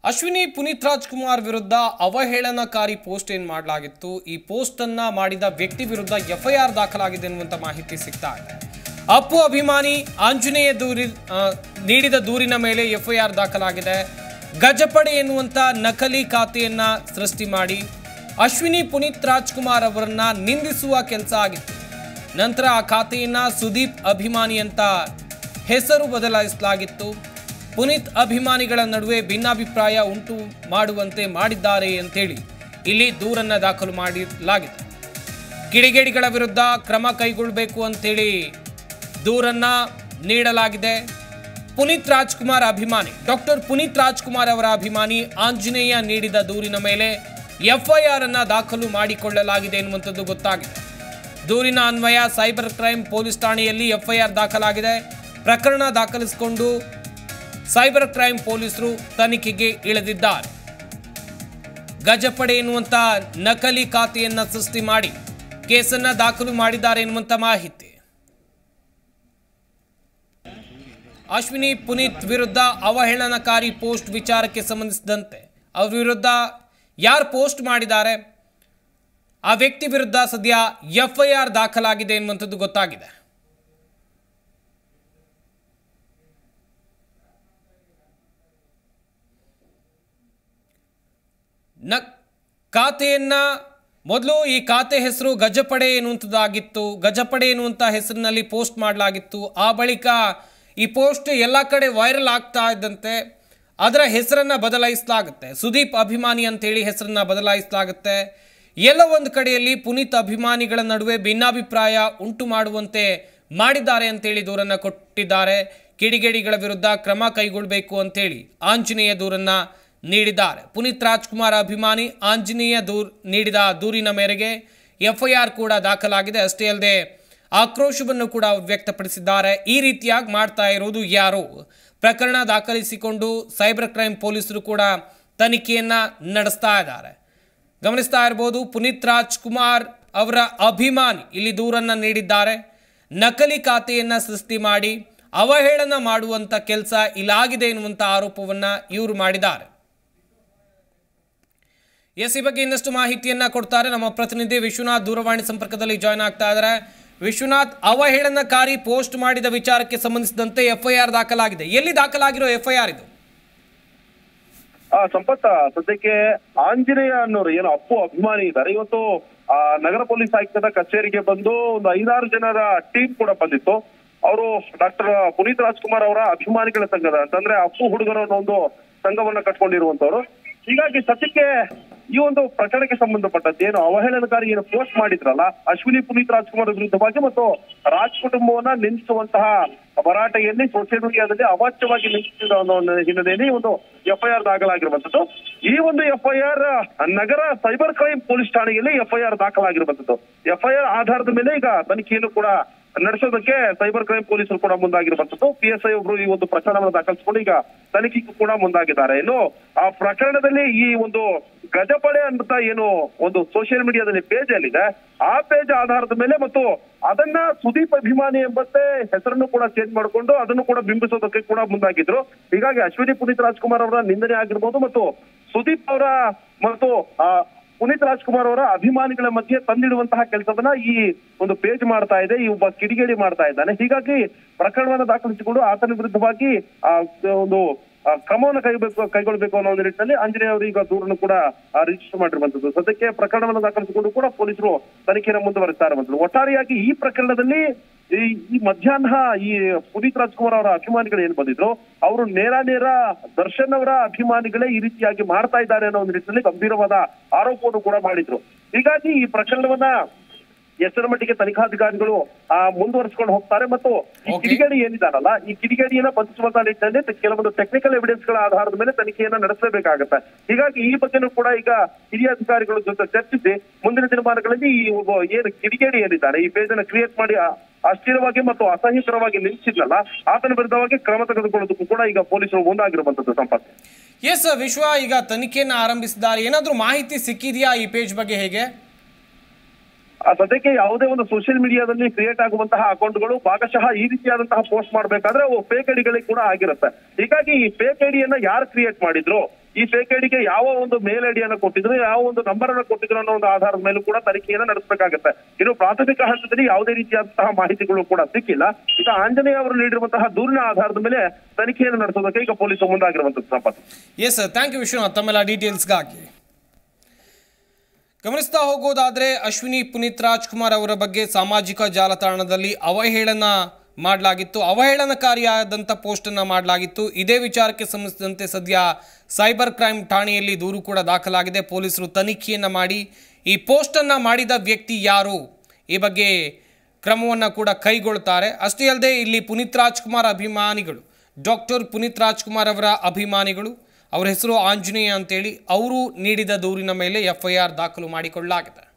ಅಶ್ವಿನಿ ಪುನೀತ್ ರಾಜ್ಕುಮಾರ್ ವಿರುದ್ಧ ಅವಹೇಳನಕಾರಿ ಪೋಸ್ಟ್ ಏನ್ ಮಾಡಲಾಗಿತ್ತು ಈ ಪೋಸ್ಟ್ ಅನ್ನ ಮಾಡಿದ ವ್ಯಕ್ತಿ ವಿರುದ್ಧ ಎಫ್ಐಆರ್ ದಾಖಲಾಗಿದೆ ಎನ್ನುವಂತ ಮಾಹಿತಿ ಸಿಗ್ತಾ ಇದೆ ಅಪ್ಪು ಅಭಿಮಾನಿ ಆಂಜನೇಯ ದೂರಿ ಆ, ನೀಡಿದ ದೂರಿನ ಮೇಲೆ ಎಫ್ಐಆರ್ ದಾಖಲಾಗಿದೆ ಗಜಪಡೆ ಎನ್ನುವಂತ ನಕಲಿ ಖಾತೆಯನ್ನ ಸೃಷ್ಟಿ ಮಾಡಿ ಅಶ್ವಿನಿ ಪುನೀತ್ ರಾಜ್ಕುಮಾರ್ ಅವರನ್ನ ನಿಂದಿಸುವ ಕೆಲಸ ಆಗಿತ್ತು ನಂತರ ಆ ಖಾತೆಯನ್ನ ಸುದೀಪ್ ಅಭಿಮಾನಿ ಅಂತ ಹೆಸರು ಬದಲಾಯಿಸಲಾಗಿತ್ತು ಪುನೀತ್ ಅಭಿಮಾನಿಗಳ ನಡುವೆ ಭಿನ್ನಾಭಿಪ್ರಾಯ ಉಂಟು ಮಾಡುವಂತೆ ಮಾಡಿದ್ದಾರೆ ಅಂತೇಳಿ ಇಲ್ಲಿ ದೂರನ್ನ ದಾಖಲು ಮಾಡಲಾಗಿದೆ ಕಿಡಿಗೇಡಿಗಳ ವಿರುದ್ಧ ಕ್ರಮ ಕೈಗೊಳ್ಳಬೇಕು ಅಂತೇಳಿ ದೂರನ್ನ ನೀಡಲಾಗಿದೆ ಪುನೀತ್ ರಾಜ್ಕುಮಾರ್ ಅಭಿಮಾನಿ ಡಾಕ್ಟರ್ ಪುನೀತ್ ರಾಜ್ಕುಮಾರ್ ಅವರ ಅಭಿಮಾನಿ ಆಂಜನೇಯ ನೀಡಿದ ದೂರಿನ ಮೇಲೆ ಎಫ್ಐಆರ್ ಅನ್ನ ದಾಖಲು ಮಾಡಿಕೊಳ್ಳಲಾಗಿದೆ ಎನ್ನುವಂಥದ್ದು ಗೊತ್ತಾಗಿದೆ ದೂರಿನ ಅನ್ವಯ ಸೈಬರ್ ಕ್ರೈಮ್ ಪೊಲೀಸ್ ಠಾಣೆಯಲ್ಲಿ ಎಫ್ಐಆರ್ ದಾಖಲಾಗಿದೆ ಪ್ರಕರಣ ದಾಖಲಿಸಿಕೊಂಡು ಸೈಬರ್ ಕ್ರೈಮ್ ಪೊಲೀಸರು ತನಿಖೆಗೆ ಇಳಿದಿದ್ದಾರೆ ಗಜಪಡೆ ಎನ್ನುವಂತ ನಕಲಿ ಖಾತೆಯನ್ನ ಸೃಷ್ಟಿ ಮಾಡಿ ಕೇಸನ್ನ ದಾಖಲು ಮಾಡಿದ್ದಾರೆ ಎನ್ನುವಂತ ಮಾಹಿತಿ ಅಶ್ವಿನಿ ಪುನೀತ್ ವಿರುದ್ಧ ಅವಹೇಳನಕಾರಿ ಪೋಸ್ಟ್ ವಿಚಾರಕ್ಕೆ ಸಂಬಂಧಿಸಿದಂತೆ ಅವ್ರ ವಿರುದ್ಧ ಯಾರು ಪೋಸ್ಟ್ ಮಾಡಿದ್ದಾರೆ ಆ ವ್ಯಕ್ತಿ ವಿರುದ್ಧ ಸದ್ಯ ಎಫ್ಐಆರ್ ದಾಖಲಾಗಿದೆ ಎನ್ನುವಂಥದ್ದು ಗೊತ್ತಾಗಿದೆ ನ ಖಾತೆಯನ್ನ ಮೊದಲು ಈ ಖಾತೆ ಹೆಸರು ಗಜಪಡೆ ಎನ್ನುವಂಥದ್ದಾಗಿತ್ತು ಗಜಪಡೆ ಎನ್ನುವಂಥ ಹೆಸರಿನಲ್ಲಿ ಪೋಸ್ಟ್ ಮಾಡಲಾಗಿತ್ತು ಆ ಬಳಿಕ ಈ ಪೋಸ್ಟ್ ಎಲ್ಲ ಕಡೆ ವೈರಲ್ ಆಗ್ತಾ ಇದ್ದಂತೆ ಅದರ ಹೆಸರನ್ನ ಬದಲಾಯಿಸಲಾಗುತ್ತೆ ಸುದೀಪ್ ಅಭಿಮಾನಿ ಅಂತೇಳಿ ಹೆಸರನ್ನ ಬದಲಾಯಿಸಲಾಗುತ್ತೆ ಎಲ್ಲ ಒಂದು ಕಡೆಯಲ್ಲಿ ಪುನೀತ್ ಅಭಿಮಾನಿಗಳ ನಡುವೆ ಭಿನ್ನಾಭಿಪ್ರಾಯ ಉಂಟು ಮಾಡುವಂತೆ ಮಾಡಿದ್ದಾರೆ ಅಂತೇಳಿ ದೂರನ್ನ ಕೊಟ್ಟಿದ್ದಾರೆ ಕಿಡಿಗೇಡಿಗಳ ವಿರುದ್ಧ ಕ್ರಮ ಕೈಗೊಳ್ಳಬೇಕು ಅಂತೇಳಿ ಆಂಜನೇಯ ದೂರನ್ನ ನೀಡಿದ್ದಾರೆ ಪುನೀತ್ ರಾಜ್ಕುಮಾರ್ ಅಭಿಮಾನಿ ಆಂಜನೇಯ ದೂರ್ ನೀಡಿದ ದೂರಿನ ಮೇರೆಗೆ ಎಫ್ಐಆರ್ ಕೂಡ ದಾಖಲಾಗಿದೆ ಅಷ್ಟೇ ಅಲ್ಲದೆ ಆಕ್ರೋಶವನ್ನು ಕೂಡ ವ್ಯಕ್ತಪಡಿಸಿದ್ದಾರೆ ಈ ರೀತಿಯಾಗಿ ಮಾಡ್ತಾ ಇರುವುದು ಯಾರು ಪ್ರಕರಣ ದಾಖಲಿಸಿಕೊಂಡು ಸೈಬರ್ ಕ್ರೈಮ್ ಪೊಲೀಸರು ಕೂಡ ತನಿಖೆಯನ್ನ ನಡೆಸ್ತಾ ಇದ್ದಾರೆ ಗಮನಿಸ್ತಾ ಇರ್ಬೋದು ಪುನೀತ್ ರಾಜ್ಕುಮಾರ್ ಅವರ ಅಭಿಮಾನಿ ಇಲ್ಲಿ ದೂರನ್ನ ನೀಡಿದ್ದಾರೆ ನಕಲಿ ಖಾತೆಯನ್ನ ಸೃಷ್ಟಿ ಮಾಡಿ ಅವಹೇಳನ ಮಾಡುವಂತ ಕೆಲಸ ಇಲ್ಲಾಗಿದೆ ಎನ್ನುವಂತ ಆರೋಪವನ್ನ ಇವರು ಮಾಡಿದ್ದಾರೆ ಎಸ್ ಈ ಬಗ್ಗೆ ಇನ್ನಷ್ಟು ಮಾಹಿತಿಯನ್ನ ಕೊಡ್ತಾರೆ ನಮ್ಮ ಪ್ರತಿನಿಧಿ ವಿಶ್ವನಾಥ್ ದೂರವಾಣಿ ಸಂಪರ್ಕದಲ್ಲಿ ಜಾಯ್ನ್ ಆಗ್ತಾ ಇದ್ದಾರೆ ವಿಶ್ವನಾಥ್ ಅವಹೇಳನಕಾರಿ ಪೋಸ್ಟ್ ಮಾಡಿದ ವಿಚಾರಕ್ಕೆ ಸಂಬಂಧಿಸಿದಂತೆ ಎಫ್ಐಆರ್ ದಾಖಲಾಗಿದೆ ಎಲ್ಲಿ ದಾಖಲಾಗಿರೋ ಎಫ್ಐಆರ್ ಇದು ಆ ಸಂಪತ್ತ ಸದ್ಯಕ್ಕೆ ಆಂಜನೇಯ ಅನ್ನೋರು ಏನು ಅಪ್ಪು ಅಭಿಮಾನಿ ಇದ್ದಾರೆ ಇವತ್ತು ಆ ನಗರ ಪೊಲೀಸ್ ಆಯುಕ್ತರ ಕಚೇರಿಗೆ ಬಂದು ಒಂದು ಐದಾರು ಜನರ ಟೀಮ್ ಕೂಡ ಬಂದಿತ್ತು ಅವರು ಡಾಕ್ಟರ್ ಪುನೀತ್ ರಾಜ್ಕುಮಾರ್ ಅವರ ಅಭಿಮಾನಿಗಳ ಸಂಘದ ಅಂತಂದ್ರೆ ಅಪ್ಪು ಹುಡುಗರ ಅನ್ನೋ ಒಂದು ಸಂಘವನ್ನ ಕಟ್ಕೊಂಡಿರುವಂತವ್ರು ಹೀಗಾಗಿ ಸದ್ಯಕ್ಕೆ ಈ ಒಂದು ಪ್ರಕರಣಕ್ಕೆ ಸಂಬಂಧಪಟ್ಟಂತೆ ಏನು ಅವಹೇಳನಕಾರಿ ಏನು ಪೋಸ್ಟ್ ಮಾಡಿದ್ರಲ್ಲ ಅಶ್ವಿನಿ ಪುನೀತ್ ರಾಜ್ಕುಮಾರ್ ವಿರುದ್ಧವಾಗಿ ಮತ್ತು ರಾಜ್ ಕುಟುಂಬವನ್ನ ನಿಲ್ಲಿಸುವಂತಹ ಭರಾಟೆಯಲ್ಲಿ ಸೋಷಿಯಲ್ ಮೀಡಿಯಾದಲ್ಲಿ ಅವಾಚ್ಯವಾಗಿ ನಿಲ್ಲಿಸಿದ ಅನ್ನೋ ಒಂದು ಹಿನ್ನೆಲೆಯಲ್ಲಿ ಈ ಒಂದು ಎಫ್ಐಆರ್ ದಾಖಲಾಗಿರುವಂತದ್ದು ಈ ಒಂದು ಎಫ್ಐಆರ್ ನಗರ ಸೈಬರ್ ಕ್ರೈಮ್ ಪೊಲೀಸ್ ಠಾಣೆಯಲ್ಲಿ ಎಫ್ಐಆರ್ ದಾಖಲಾಗಿರುವಂತದ್ದು ಎಫ್ಐಆರ್ ಆಧಾರದ ಮೇಲೆ ಈಗ ತನಿಖೆಯನ್ನು ಕೂಡ ನಡೆಸೋದಕ್ಕೆ ಸೈಬರ್ ಕ್ರೈಮ್ ಪೊಲೀಸರು ಕೂಡ ಮುಂದಾಗಿರುವಂತದ್ದು ಪಿ ಎಸ್ ಐ ಒಬ್ರು ಈ ಒಂದು ಪ್ರಕರಣವನ್ನು ದಾಖಲಿಸಿಕೊಂಡು ಈಗ ತನಿಖೆಗೂ ಕೂಡ ಮುಂದಾಗಿದ್ದಾರೆ ಇನ್ನು ಆ ಪ್ರಕರಣದಲ್ಲಿ ಈ ಒಂದು ಗಜಪಡೆ ಅಂತ ಏನು ಒಂದು ಸೋಷಿಯಲ್ ಮೀಡಿಯಾದಲ್ಲಿ ಪೇಜ್ ಅಲ್ಲಿದೆ ಆ ಪೇಜ್ ಆಧಾರದ ಮೇಲೆ ಮತ್ತು ಅದನ್ನ ಸುದೀಪ್ ಅಭಿಮಾನಿ ಎಂಬಂತೆ ಹೆಸರನ್ನು ಕೂಡ ಚೇಂಜ್ ಮಾಡಿಕೊಂಡು ಅದನ್ನು ಕೂಡ ಬಿಂಬಿಸೋದಕ್ಕೆ ಕೂಡ ಮುಂದಾಗಿದ್ರು ಹೀಗಾಗಿ ಅಶ್ವಿನಿ ಪುನೀತ್ ರಾಜ್ಕುಮಾರ್ ಅವರ ನಿಂದನೆ ಆಗಿರ್ಬೋದು ಮತ್ತು ಸುದೀಪ್ ಅವರ ಮತ್ತು ಆ ಪುನೀತ್ ರಾಜ್ಕುಮಾರ್ ಅವರ ಅಭಿಮಾನಿಗಳ ಮಧ್ಯೆ ತಂದಿಡುವಂತಹ ಕೆಲಸವನ್ನ ಈ ಒಂದು ಪೇಜ್ ಮಾಡ್ತಾ ಇದೆ ಈ ಒಬ್ಬ ಕಿಡಿಗೇಡಿ ಮಾಡ್ತಾ ಇದ್ದಾನೆ ಹೀಗಾಗಿ ಪ್ರಕರಣವನ್ನ ದಾಖಲಿಸಿಕೊಂಡು ಆತನ ವಿರುದ್ಧವಾಗಿ ಆ ಒಂದು ಆ, ಕ್ರಮವನ್ನು ಕೈಬೇಕು ಕೈಗೊಳ್ಳಬೇಕು ಅನ್ನೋ ಒಂದು ನಿಟ್ಟಿನಲ್ಲಿ ಆಂಜನೇಯ ಅವರು ಈಗ ದೂರನ್ನು ಕೂಡ ರಿಜಿಸ್ಟರ್ ಮಾಡಿರುವಂತದ್ದು ಸದ್ಯಕ್ಕೆ ಪ್ರಕರಣವನ್ನು ದಾಖಲಿಸಿಕೊಂಡು ಕೂಡ ಪೊಲೀಸರು ತನಿಖೆಯನ್ನು ಮುಂದುವರಿಸ್ತಾ ಇರುವಂತದ್ದು ಒಟ್ಟಾರೆಯಾಗಿ ಈ ಪ್ರಕರಣದಲ್ಲಿ ಈ ಈ ಮಧ್ಯಾಹ್ನ ಈ ಪುನೀತ್ ರಾಜ್ಕುಮಾರ್ ಅವರ ಅಭಿಮಾನಿಗಳು ಏನ್ ಬಂದಿದ್ರು ಅವರು ನೇರ ನೇರ ದರ್ಶನ್ ಅವರ ಅಭಿಮಾನಿಗಳೇ ಈ ರೀತಿಯಾಗಿ ಮಾಡ್ತಾ ಇದ್ದಾರೆ ಅನ್ನೋ ಒಂದು ನಿಟ್ಟಿನಲ್ಲಿ ಗಂಭೀರವಾದ ಆರೋಪವನ್ನು ಕೂಡ ಮಾಡಿದ್ರು ಹೀಗಾಗಿ ಈ ಪ್ರಕರಣವನ್ನ ಎಷ್ಟರ ಮಟ್ಟಿಗೆ ತನಿಖಾಧಿಕಾರಿಗಳು ಆ ಮುಂದುವರಿಸಿಕೊಂಡು ಹೋಗ್ತಾರೆ ಮತ್ತು ಈ Okay. ಕಿಡಿಗೇಡಿ ಏನಿದಾರಲ್ಲ ಈ ಕಿಡಿಗೇಡಿಯನ್ನ ಬಂಧಿಸುವಂತ ನಿಟ್ಟಿನಲ್ಲಿ ತೆ- ಕೆಲವೊಂದು ಟೆಕ್ನಿಕಲ್ ಎವಿಡೆನ್ಸ್ ಗಳ ಆಧಾರದ ಮೇಲೆ ತನಿಖೆಯನ್ನ ನಡೆಸಲೇಬೇಕಾಗತ್ತೆ ಹೀಗಾಗಿ ಈ ಬಗ್ಗೆನೂ ಕೂಡ ಈಗ ಹಿರಿಯ ಅಧಿಕಾರಿಗಳ ಜೊತೆ ಚರ್ಚಿಸಿ ಮುಂದಿನ ದಿನಮಾನಗಳಲ್ಲಿ ಈ ಒಬ್ಬ ಏನು ಕಿಡಿಗೇಡಿ ಏನಿದ್ದಾರೆ ಈ ಪೇಜ್ ಅನ್ನ ಕ್ರಿಯೇಟ್ ಮಾಡಿ ಆ- ಅಸ್ಥಿರವಾಗಿ ಮತ್ತು ಅಸಹ್ಯಕರವಾಗಿ ನಿಲ್ಲಿಸಿದ್ನಲ್ಲ ಆತನ ವಿರುದ್ಧವಾಗಿ ಕ್ರಮ ತೆಗೆದುಕೊಳ್ಳೋದಕ್ಕೂ ಕೂಡ ಈಗ ಪೊಲೀಸರು ಮುಂದಾಗಿರುವಂತದ್ದು ಸಂಪತ್ತು ಎಸ್ ವಿಶ್ವ ಈಗ ತನಿಖೆಯನ್ನು ಆರಂಭಿಸಿದ್ದಾರೆ ಏನಾದರೂ ಮಾಹಿತಿ ಸಿಕ್ಕಿದೆಯಾ ಈ ಪೇಜ್ ಬಗ್ಗೆ ಹೇಗೆ ಆ ಸದ್ಯಕ್ಕೆ ಯಾವುದೇ ಒಂದು ಸೋಷಿಯಲ್ ಮೀಡಿಯಾದಲ್ಲಿ ಕ್ರಿಯೇಟ್ ಆಗುವಂತಹ ಅಕೌಂಟ್ಗಳು ಭಾಗಶಃ ಈ ರೀತಿಯಾದಂತಹ ಪೋಸ್ಟ್ ಮಾಡ್ಬೇಕಾದ್ರೆ ಅವು ಫೇಕ್ ಐಡಿಗಳಿಗೆ ಕೂಡ ಆಗಿರುತ್ತೆ ಹೀಗಾಗಿ ಈ ಫೇಕ್ ಐಡಿಯನ್ನ ಯಾರು ಕ್ರಿಯೇಟ್ ಮಾಡಿದ್ರು ಈ ಫೇಕ್ ಐಡಿಗೆ ಯಾವ ಒಂದು ಮೇಲ್ ಐಡಿಯನ್ನ ಕೊಟ್ಟಿದ್ರು ಯಾವ ಒಂದು ನಂಬರ್ ಅನ್ನ ಕೊಟ್ಟಿದ್ರು ಅನ್ನೋ ಒಂದು ಆಧಾರದ ಮೇಲೂ ಕೂಡ ತನಿಖೆಯನ್ನ ನಡೆಸಬೇಕಾಗುತ್ತೆ ಇನ್ನು ಪ್ರಾಥಮಿಕ ಹಂತದಲ್ಲಿ ಯಾವುದೇ ರೀತಿಯಾದಂತಹ ಮಾಹಿತಿಗಳು ಕೂಡ ಸಿಕ್ಕಿಲ್ಲ ಈಗ ಆಂಜನೇಯ ಅವರು ನೀಡಿರುವಂತಹ ದೂರಿನ ಆಧಾರದ ಮೇಲೆ ತನಿಖೆಯನ್ನು ನಡೆಸೋದಕ್ಕೆ ಈಗ ಪೊಲೀಸರು ಮುಂದಾಗಿರುವಂತದ್ದು Sampath yes sir thank you Vishwanath ತಮ್ಮೆಲ್ಲ ಡೀಟೇಲ್ಸ್ಗಾಗಿ ಗಮನಿಸ್ತಾ ಹೋಗೋದಾದ್ರೆ ಅಶ್ವಿನಿ ಪುನೀತ್ ರಾಜ್ಕುಮಾರ್ ಅವರ ಬಗ್ಗೆ ಸಾಮಾಜಿಕ ಜಾಲತಾಣದಲ್ಲಿ ಅವಹೇಳನ ಮಾಡಲಾಗಿತ್ತು ಅವಹೇಳನಕಾರಿಯಾದಂಥ ಪೋಸ್ಟನ್ನು ಮಾಡಲಾಗಿತ್ತು ಇದೇ ವಿಚಾರಕ್ಕೆ ಸಂಬಂಧಿಸಿದಂತೆ ಸದ್ಯ ಸೈಬರ್ ಕ್ರೈಮ್ ಠಾಣೆಯಲ್ಲಿ ದೂರು ಕೂಡ ದಾಖಲಾಗಿದೆ ಪೊಲೀಸರು ತನಿಖೆಯನ್ನು ಮಾಡಿ ಈ ಪೋಸ್ಟನ್ನು ಮಾಡಿದ ವ್ಯಕ್ತಿ ಯಾರು ಈ ಬಗ್ಗೆ ಕ್ರಮವನ್ನು ಕೂಡ ಕೈಗೊಳ್ಳುತ್ತಾರೆ ಅಷ್ಟೇ ಅಲ್ಲದೆ ಇಲ್ಲಿ ಪುನೀತ್ ರಾಜ್ಕುಮಾರ್ ಅಭಿಮಾನಿಗಳು ಡಾಕ್ಟರ್ ಪುನೀತ್ ರಾಜ್ಕುಮಾರ್ ಅವರ ಅಭಿಮಾನಿಗಳು ಅವರ ಹೆಸರು ಆಂಜನೇಯ ಅಂತೇಳಿ ಅವರು ನೀಡಿದ ದೂರಿನ ಮೇಲೆ ಎಫ್ ಐ ಆರ್ ದಾಖಲು ಮಾಡಿಕೊಳ್ಳಲಾಗಿದೆ